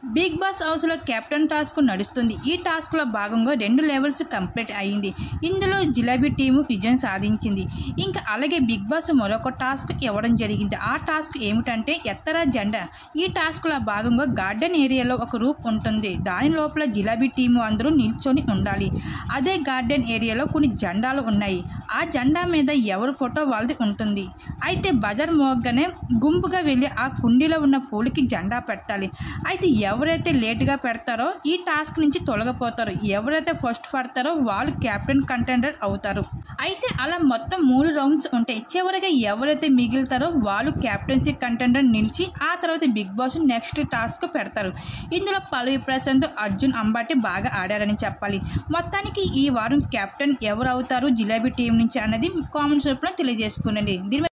big boss హౌస్లో captain task నడుస్తుంది ఈ టాస్క్లో భాగంగా రెండు లెవెల్స్ కంప్లీట్ అయ్యింది ఇందులో జిలాబీ టీము విజయం సాధించింది ఇంకా అలాగే బిగ్ బాస్ మరొక టాస్క్ ఇవ్వడం జరిగింది ఆ టాస్క్ ఏమిటంటే ఎత్తర జెండా ఈ టాస్క్లో భాగంగా గార్డెన్ ఏరియాలో ఒక రూప్ ఉంటుంది దాని లోపల జిలాబీ టీము అందరూ నిల్చొని ఉండాలి అదే గార్డెన్ ఏరియాలో కొన్ని జెండాలు ఉన్నాయి ఆ జెండా మీద ఎవరి ఫోటో వాళ్ళది ఉంటుంది అయితే బజార్ మోగ్గానే గుంపుగా వెళ్ళి ఆ కుండీలో ఉన్న పూలకి జెండా పెట్టాలి అయితే ఎవరైతే లేటుగా పెడతారో ఈ టాస్క్ నుంచి తొలగిపోతారో ఎవరైతే ఫస్ట్ పడతారో వాళ్ళు కెప్టెన్ కంటెండర్ అవుతారు అయితే అలా మొత్తం మూడు రౌండ్స్ ఉంటాయి చివరిగా ఎవరైతే మిగులుతారో వాళ్ళు కెప్టెన్సీ కంటెండర్ నిలిచి ఆ తర్వాత బిగ్ బాస్ నెక్స్ట్ టాస్క్ పెడతారు ఇందులో పల్లవి ప్రశాంత్ అర్జున్ అంబాటి బాగా ఆడారని చెప్పాలి మొత్తానికి ఈ వారం కెప్టెన్ ఎవరు అవుతారు జిలేబీ టీం నుంచి అన్నది కామెంట్స్ రూపంలో తెలియజేసుకునండి దీని